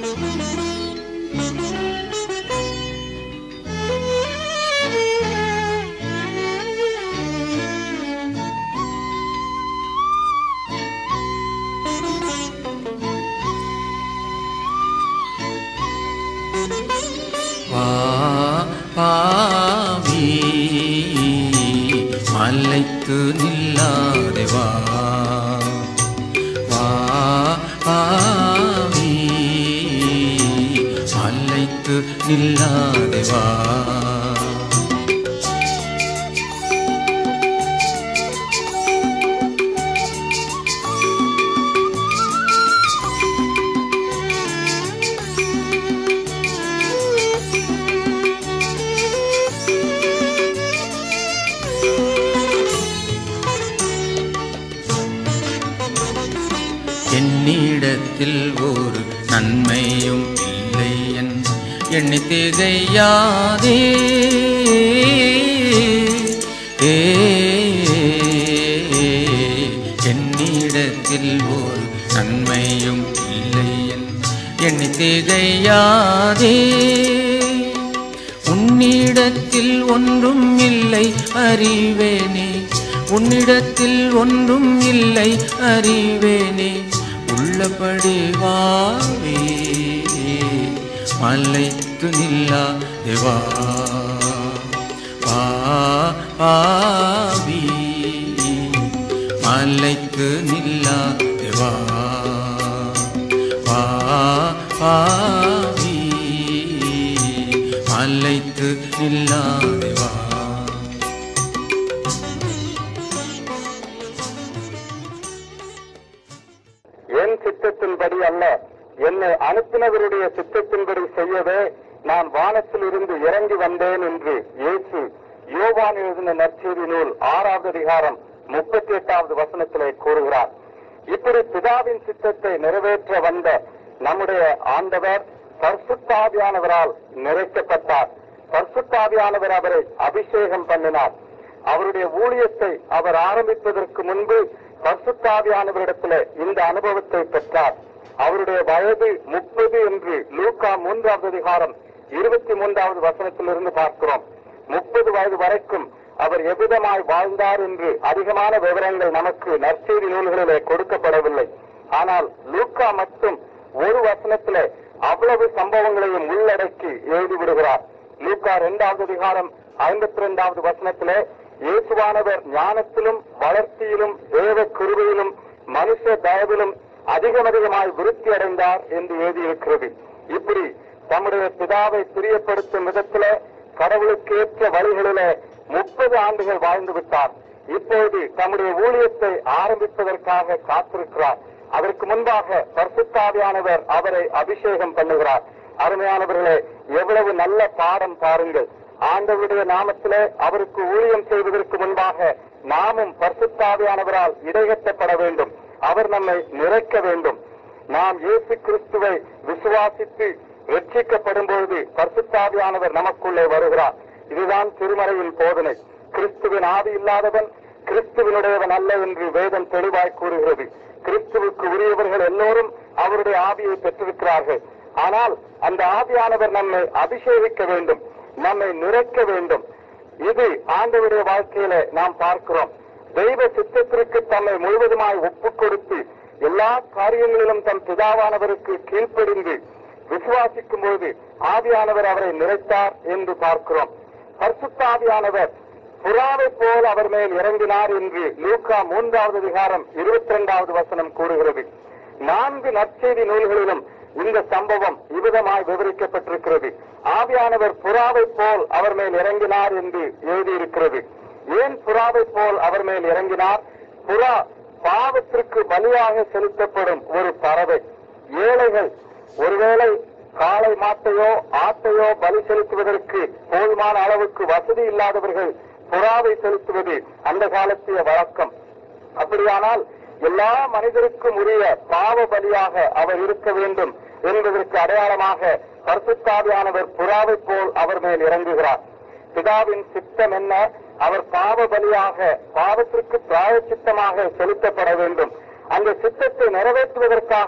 வா பாவி மலைத்து நில்லாதே வா வா பாவி மலைத்து நில்லாதே வா என்னிடத்தில் ஒரு நன்மையும் இல்லை என் எண்ணி திகையாதே ஏ, என்னிடத்தில் ஒரு நன்மையும் இல்லை என் எண்ணி திகையாதே உன்னிடத்தில் ஒன்றும் இல்லை அறிவேனே உன்னிடத்தில் ஒன்றும் இல்லை அறிவேனே உள்ளபடி வாவே மலைத்து நில்லா தேவா வா பாவி மலைத்து நில்லா தேவா வா பாவி மலைத்து நில்லா தேவா என் சித்தத்தின்படி அல்ல என்னை அனுப்பினவருடைய சித்தத்தின்படி செய்யவே நான் வானத்தில் இருந்து இறங்கி வந்தேன் என்று இயேசு யோவான் எழுதின நற்செய்தி நூல் ஆறாவது அதிகாரம் முப்பத்தி எட்டாவது வசனத்திலே கூறுகிறார் இப்படி பிதாவின் சித்தத்தை நிறைவேற்ற வந்த நம்முடைய ஆண்டவர் பரிசுத்தாவியானவரால் நிறைக்கப்பட்டார் பரிசுத்தாவியானவர் அவரை அபிஷேகம் பண்ணினார் அவருடைய ஊழியத்தை அவர் ஆரம்பிப்பதற்கு முன்பு பரிசுத்தாவியானவரிடத்தில் இந்த அனுபவத்தை பெற்றார் அவருடைய வயது முப்பது என்று லூக்கா மூன்றாவது அதிகாரம் இருபத்தி மூன்றாவது வசனத்திலிருந்து பார்க்கிறோம் முப்பது வயது வரைக்கும் அவர் எவ்விதமாய் வாழ்ந்தார் என்று அதிகமான விவரங்கள் நமக்கு நற்செய்தி நூல்களிலே கொடுக்கப்படவில்லை ஆனால் லூக்கா மட்டும் ஒரு வசனத்திலே அவ்வளவு சம்பவங்களையும் உள்ளடக்கி எழுதிவிடுகிறார் லூக்கா இரண்டாவது அதிகாரம் ஐம்பத்தி இரண்டாவது வசனத்திலே இயேசுவானவர் ஞானத்திலும் வளர்ச்சியிலும் தேவ கிருபையிலும் மனுஷ தயவிலும் அதிகம் அதிகமாய் விருத்தி அடைந்தார் என்று எழுதியிருக்கிறது இப்படி தம்முடைய பிதாவை பிரியப்படுத்தும் விதத்திலே கடவுளுக்கேற்ற வழிகளிலே முப்பது ஆண்டுகள் வாழ்ந்து விட்டார் இப்போது தம்முடைய ஊழியத்தை ஆரம்பிப்பதற்காக காத்திருக்கிறார் அதற்கு முன்பாக பரிசுத்தாவியானவர் அவரை அபிஷேகம் பண்ணுகிறார் அருமையானவர்களே எவ்வளவு நல்ல பாடம் பாருங்கள் ஆண்டவருடைய நாமத்திலே அவருக்கு ஊழியம் செய்வதற்கு முன்பாக நாமும் பரிசுத்தாவியானவரால் இடைகட்டப்பட வேண்டும் அவர் நம்மை நிறைக்க வேண்டும் நாம் இயேசு கிறிஸ்துவை விசுவாசித்து ரட்சிக்கப்படும் பொழுது பரிசுத்தாவியானவர் நமக்குள்ளே வருகிறார் இதுதான் திருமறையின் போதனை கிறிஸ்துவின் ஆவி இல்லாதவன் கிறிஸ்துவனுடையவன் அல்ல என்று வேதம் தெளிவாய் கூறுகிறது கிறிஸ்துவுக்கு உரியவர்கள் எல்லோரும் அவருடைய ஆவியை பெற்றிருக்கிறார்கள் ஆனால் அந்த ஆவியானவர் நம்மை அபிஷேகிக்க வேண்டும் நம்மை நிறைக்க வேண்டும் இது ஆண்டவருடைய வாழ்க்கையில நாம் பார்க்கிறோம் தெய்வ சித்தத்திற்கு தம்மை முழுவதுமாய் ஒப்புக் கொடுத்து எல்லா காரியங்களிலும் தம் பிதாவானவருக்கு கீழ்ப்படிந்து விசுவாசிக்கும் போது ஆவியானவர் அவரை நிறைத்தார் என்று பார்க்கிறோம் பரிசுத்த ஆவியானவர் புறாவை போல் அவர் மேல் இறங்கினார் என்று லூக்கா மூன்றாவது அதிகாரம் இருபத்தி இரண்டாவது வசனம் கூறுகிறது நான்கு நற்செய்தி நூல்களிலும் இந்த சம்பவம் இவ்விதமாய் விவரிக்கப்பட்டிருக்கிறது ஆவியானவர் புறாவை போல் அவர் மேல் இறங்கினார் என்று எழுதியிருக்கிறது ஏன் புறாவை போல் அவர் மேல் இறங்கினார் புறா பாவத்திற்கு பலியாக செலுத்தப்படும் ஒரு பறவை ஏழைகள் ஒருவேளை காளை மாட்டையோ ஆட்டையோ பலி செலுத்துவதற்கு போதுமான அளவுக்கு வசதி இல்லாதவர்கள் புறாவை செலுத்துவது அந்த காலத்திய வழக்கம் அப்படியானால் எல்லா மனிதருக்கும் உரிய பாவ பலியாக அவர் இருக்க வேண்டும் என்பதற்கு அடையாளமாக பரிசுத்தாவியானவர் புறாவை போல் அவர் மேல் இறங்குகிறார் பிதாவின் சித்தம் என்ன அவர் பாவ பலியாக பாவத்திற்கு பிராய சித்தமாக செலுத்தப்பட வேண்டும் அந்த சித்தத்தை நிறைவேற்றுவதற்காக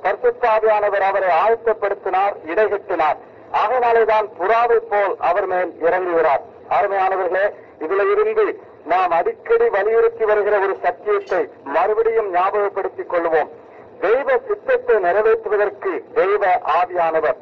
பரிசுத்தாவியானவர் அவரை ஆயத்தப்படுத்தினார் இடைகட்டினார் ஆகையினாலேதான் புறாவை போல் அவர் மேல் இறங்குகிறார் அருமையானவர்களே இதுல இருந்து நாம் அடிக்கடி வலியுறுத்தி வருகிற ஒரு சத்தியத்தை மறுபடியும் ஞாபகப்படுத்திக் கொள்வோம் தெய்வ சித்தத்தை நிறைவேற்றுவதற்கு தெய்வ ஆவியானவர்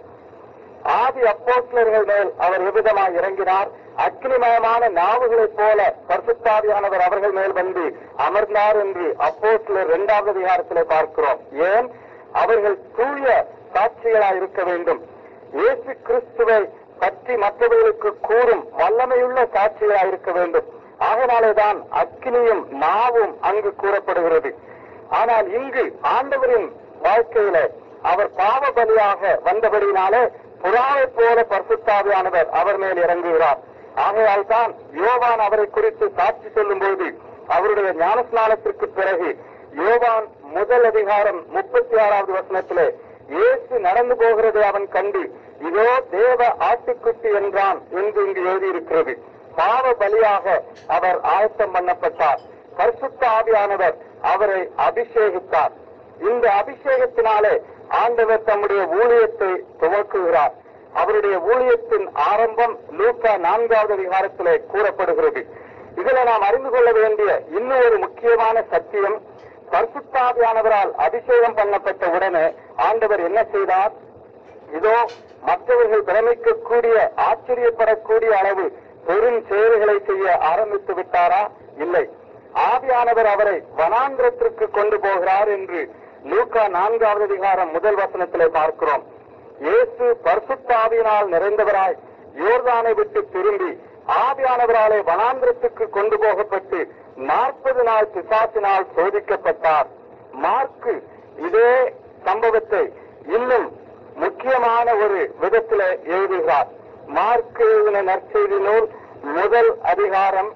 ஆதி அப்போஸ்லர்கள் மேல் அவர் எவ்விதமாய் இறங்கினார் அக்னிமயமான நாவுகளைப் போல பரிசுத்தாவியானவர் அவர்கள் மேல் வந்து அமர்ந்தார் என்று அப்போஸ்லர் இரண்டாவது அதிகாரத்திலே பார்க்கிறோம் ஏன் அவர்கள் தூய சாட்சிகளாய் இருக்க வேண்டும் இயேசு கிறிஸ்துவை பற்றி மற்றவர்களுக்கு கூறும் வல்லமையுள்ள சாட்சிகளாய் இருக்க வேண்டும் ஆகையினாலேதான் அக்கினியும் நாவும் அங்கு கூறப்படுகிறது ஆனால் இங்கு ஆண்டவரின் வாழ்க்கையில அவர் பாவ பலியாக வந்தபடியினாலே புறாவை போல பரிசுத்தாவியானவர் அவர் மேல் இறங்குகிறார் ஆகையால் தான் யோவான் அவரை குறித்து சாட்சி சொல்லும்போது அவருடைய ஞானஸ்நானத்திற்கு பிறகு யோவான் முதல் அதிகாரம் முப்பத்தி ஆறாவது வசனத்திலே இயேசு நடந்து போகிறதை அவன் கண்டு இதோ தேவ ஆட்டுக்குட்டி என்றான் என்று இங்கு எழுதியிருக்கிறது பாவ பலியாக அவர் ஆயத்தம் பண்ணப்பட்டார் பரிசுத்த ஆவியானவர் அவரை அபிஷேகித்தார் இந்த அபிஷேகத்தினாலே ஆண்டவர் தம்முடைய ஊழியத்தை துவக்குகிறார் அவருடைய ஊழியத்தின் ஆரம்பம் லூக்கா நான்காவது அதிகாரத்திலே கூறப்படுகிறது இதுல நாம் அறிந்து கொள்ள வேண்டிய இன்னும் ஒரு முக்கியமான சத்தியம் பரிசுத்தாவியானவரால் அபிஷேகம் பண்ணப்பட்ட உடனே ஆண்டவர் என்ன செய்தார் இதோ மற்றவர்கள் பிரமிக்கக்கூடிய ஆச்சரியப்படக்கூடிய அளவு பெரும் செயல்களை செய்ய ஆரம்பித்து விட்டாரா இல்லை ஆவியானவர் அவரை வனாந்திரத்திற்கு கொண்டு போகிறார் என்று லூக்கா நான்காவது அதிகாரம் முதல் வசனத்திலே பார்க்கிறோம் இயேசு பரிசுத்த ஆவியினால் நிறைந்தவராய் யோர்தானை விட்டு திரும்பி ஆவியானவராலே வனாந்திரத்துக்கு கொண்டு போகப்பட்டு நாற்பது நாள் பிசாசினால் சோதிக்கப்பட்டார் மார்க்கு இதே சம்பவத்தை இன்னும் முக்கியமான ஒரு விதத்தில் எழுதுகிறார் மார்க்கு எழுதின நற்செய்தி நூல் முதல் அதிகாரம்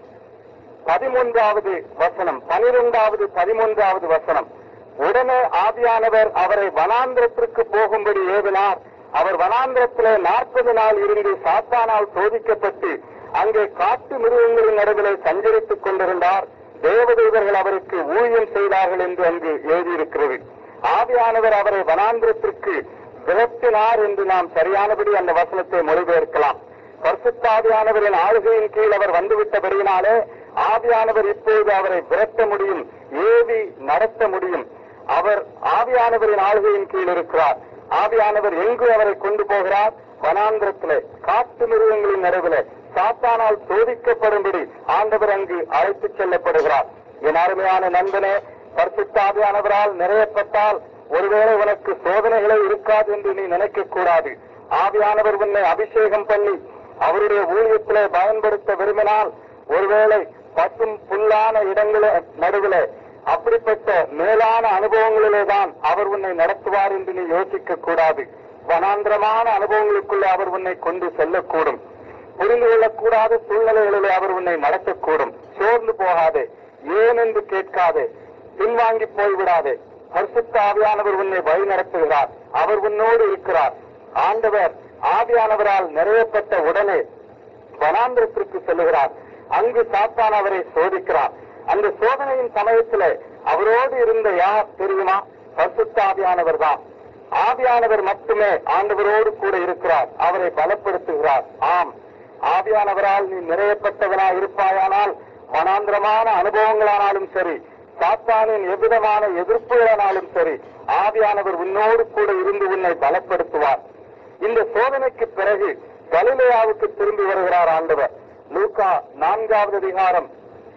பதிமூன்றாவது வசனம் பனிரெண்டாவது பதிமூன்றாவது வசனம் உடனே ஆவியானவர் அவரை வனாந்திரத்திற்கு போகும்படி ஏவினார் அவர் வனாந்திரத்திலே நாற்பது நாள் இருந்து சாத்தானால் சோதிக்கப்பட்டு அங்கே காட்டு மிருகங்களின் நடுவிலே சஞ்சரித்துக் கொண்டிருந்தார் தேவதூதர்கள் அவருக்கு ஊழியம் செய்தார்கள் என்று அங்கு எழுதியிருக்கிறது ஆவியானவர் அவரை வனாந்திரத்திற்கு விரட்டினார் என்று நாம் சரியானபடி அந்த வசனத்தை மொழிபெயர்க்கலாம் பரிசுத்தாவியானவரின் ஆளுகையின் கீழ் அவர் வந்துவிட்டபடியினாலே ஆவியானவர் இப்போது அவரை விரட்ட முடியும் ஏவி நடத்த முடியும் அவர் ஆவியானவரின் ஆளுகையின் கீழ் இருக்கிறார் ஆவியானவர் எங்கு அவரை கொண்டு போகிறார் வனாந்திரத்திலே காட்டு மிருகங்களின் நடுவிலே சாத்தானால் சோதிக்கப்படும்படி ஆண்டவர் அங்கு அழைத்துச் செல்லப்படுகிறார் என் அருமையான நண்பனே பரிசுத்தாவியானவரால் நிறையப்பட்டால் ஒருவேளை உனக்கு சோதனைகளே இருக்காது என்று நீ நினைக்க கூடாது ஆவியானவர் உன்னை அபிஷேகம் பண்ணி அவருடைய ஊழியத்திலே பயன்படுத்த விரும்பினால் ஒருவேளை பசும் புல்லான இடங்கள நடுவிலே அப்படிப்பட்ட மேலான அனுபவங்களிலே தான் அவர் உன்னை நடத்துவார் என்று நீ யோசிக்க கூடாது வனாந்திரமான அனுபவங்களுக்குள்ளே அவர் உன்னை கொண்டு செல்லக்கூடும் புரிந்து கொள்ளக்கூடாத சூழ்நிலைகளிலே அவர் உன்னை நடத்தக்கூடும் சோர்ந்து போகாதே ஏன் என்று கேட்காதே பின்வாங்கி போய்விடாதே பரிசுத்த ஆவியானவர் உன்னை வழி நடத்துகிறார் அவர் உன்னோடு இருக்கிறார் ஆண்டவர் ஆவியானவரால் நிறையப்பட்ட உடனே வனாந்திரத்திற்கு செல்லுகிறார் அங்கு சாத்தான் அவரை சோதிக்கிறார் அந்த சோதனையின் சமயத்துல அவரோடு இருந்த யார் தெரியுமா பரிசுத்த ஆவியானவர் தான் ஆவியானவர் மட்டுமே ஆண்டவரோடு கூட இருக்கிறார் அவரை பலப்படுத்துகிறார் ஆம் ஆவியானவரால் நீ நிறையப்பட்டவனாய் இருப்பாயானால் வனாந்திரமான அனுபவங்களானாலும் சரி சாத்தானின் எவ்விதமான எதிர்ப்புகளானாலும் சரி ஆவியானவர் உன்னோடு கூட இருந்து உன்னை பலப்படுத்துவார் இந்த சோதனைக்கு பிறகு கலிலேயாவுக்கு திரும்பி வருகிறார் ஆண்டவர் லூக்கா நான்காவது அதிகாரம்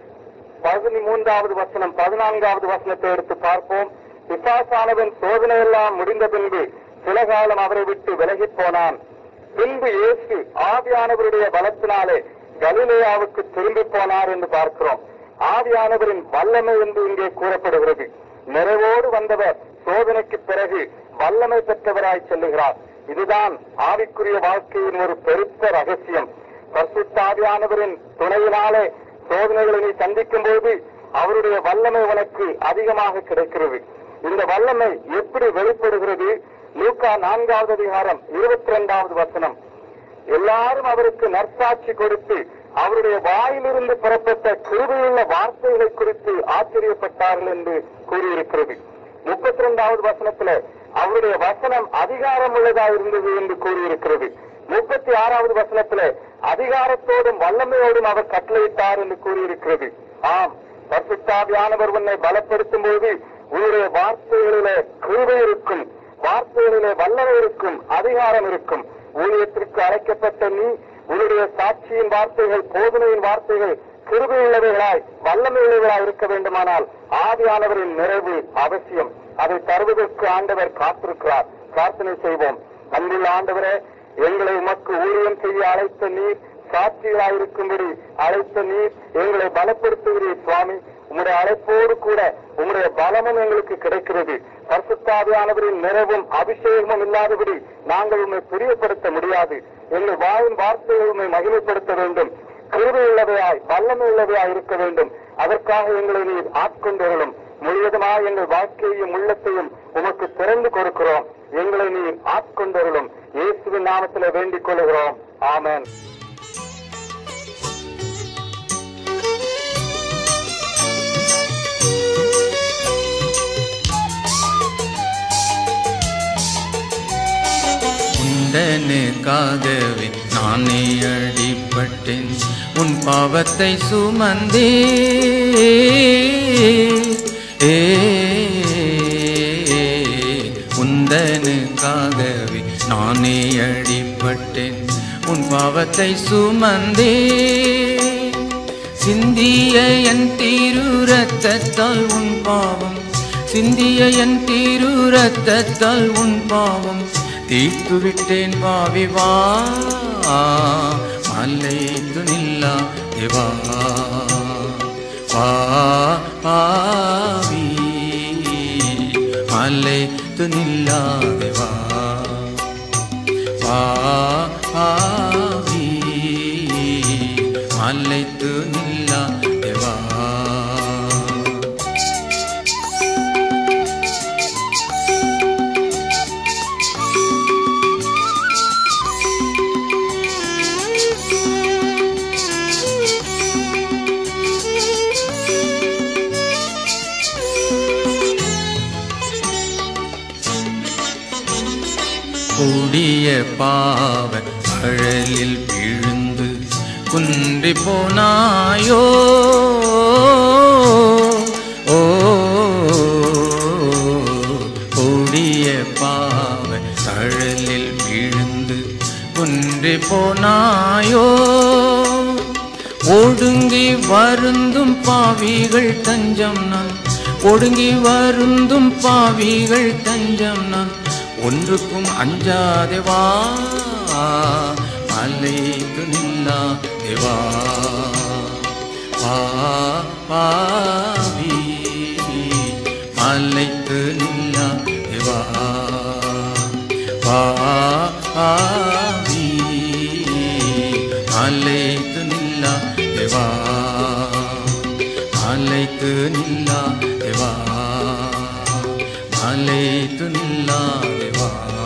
பதிமூன்றாவது வசனம் பதினான்காவது வசனத்தை எடுத்து பார்ப்போம் பிசாசானவன் சோதனை எல்லாம் முடிந்த பின்பு சில காலம் அவரை விட்டு விலகிப் போனான் பின்பு இயேசு ஆவியானவருடைய பலத்தினாலே கலிலேயாவுக்கு திரும்பி போனார் என்று பார்க்கிறோம் ஆவியானவரின் வல்லமை என்று இங்கே கூறப்படுகிறது நிறைவோடு வந்தவர் சோதனைக்கு பிறகு வல்லமை பெற்றவராய் செல்லுகிறார் இதுதான் ஆவிக்குரிய வாழ்க்கையின் ஒரு பெருத்த ரகசியம் பரிசுத்தாவியானவரின் துணையினாலே சோதனைகளை நீ சந்திக்கும் போது அவருடைய வல்லமை உனக்கு அதிகமாக கிடைக்கிறது இந்த வல்லமை எப்படி வெளிப்படுகிறது லூக்கா நான்காவது அதிகாரம் இருபத்தி இரண்டாவது வசனம் எல்லாரும் அவருக்கு நற்சாட்சி கொடுத்து அவருடைய வாயிலிருந்து புறப்பட்ட கிருபையுள்ள வார்த்தைகளை குறித்து ஆச்சரியப்பட்டார்கள் என்று கூறியிருக்கிறது முப்பத்தி ரெண்டாவது வசனத்துல அவருடைய வசனம் அதிகாரம் உள்ளதா இருந்தது என்று கூறியிருக்கிறது முப்பத்தி ஆறாவது வசனத்துல அதிகாரத்தோடும் வல்லமையோடும் அவர் கட்டளையிட்டார் என்று கூறியிருக்கிறது ஆம் பரிசுத்தாவியானவர் உன்னை பலப்படுத்தும் போது உன்னுடைய வார்த்தைகளிலே கிருபை இருக்கும் வார்த்தைகளிலே வல்லமை இருக்கும் அதிகாரம் இருக்கும் ஊழியத்திற்கு அழைக்கப்பட்ட நீ உன்னுடைய சாட்சியின் வார்த்தைகள் போதனையின் வார்த்தைகள் கிருபை உள்ளவைகளாய் வல்லமை உள்ளவைகளாய் இருக்க வேண்டுமானால் ஆவியானவரின் நிறைவு அவசியம் அதை தருவதற்கு ஆண்டவர் காத்திருக்கிறார் பிரார்த்தனை செய்வோம் அன்புள்ள ஆண்டவரே எங்களை உமக்கு ஊழியம் செய்ய அழைத்த நீர் சாட்சிகளாயிருக்கும்படி அழைத்த நீர் எங்களை பலப்படுத்துகிறீர் சுவாமி உம்முடைய அழைப்போடு கூட உம்முடைய பலமும் எங்களுக்கு கிடைக்கிறது பரிசுத்தாவியானவரின் நிறைவும் அபிஷேகமும் இல்லாதபடி நாங்கள் உண்மை பிரியப்படுத்த முடியாது எங்கள் வாயின் வார்த்தைகள் உண்மை மகிமைப்படுத்த வேண்டும் கிருபை உள்ளவையாய் வல்லமை உள்ளவையாய் இருக்க வேண்டும் அதற்காக எங்களை நீர் ஆட்கொண்டவர்களும் முழுவதுமாய் எங்கள் வாழ்க்கையையும் உள்ளத்தையும் உமக்கு திறந்து கொடுக்கிறோம் எங்களை நீர் ஆட்கொண்டவர்களும் இயேசுவின் நாமத்திலே வேண்டிக் கொள்கிறோம் ஆமென் உண்டனுக்காகவே நானே அடிப்பட்டேன் உன் பாவத்தை சுமந்தே ஏ உந்தனுக்காகவே நானே அடிப்பட்டேன் உன் பாவத்தை சுமந்தே சிந்திய என் தீரு ரத்தத்தால் உன் பாவம் சிந்திய என் தீரு ரத்தத்தால் உன் பாவம் தீர்த்து விட்டேன் பாவி வா மல்லைத்து நில்லா தேவா வா பாவி மல்லைத்து நில்லா தேவா வா பாவி மல்லைத்து நில்லா தேவா கூடிய பாவ அழலில் விழுந்து குன்றி போனாயோ ஓ கூடிய பாவ அழலில் விழுந்து குன்றி போனாயோ ஒடுங்கி வருந்தும் பாவிகள் தஞ்சம் நான் ஒடுங்கி வருந்தும் பாவிகள் தஞ்சம் நான் ஒன்றுக்கும் அஞ்சாதே வா மலைத்து நில்லா தேவா வா பாவி மலைத்து நில்லா தேவா வா பாவி மலைத்து நில்லா தேவா மலைத்து நில்லா தேவா மலைத்து நில்லா தேவா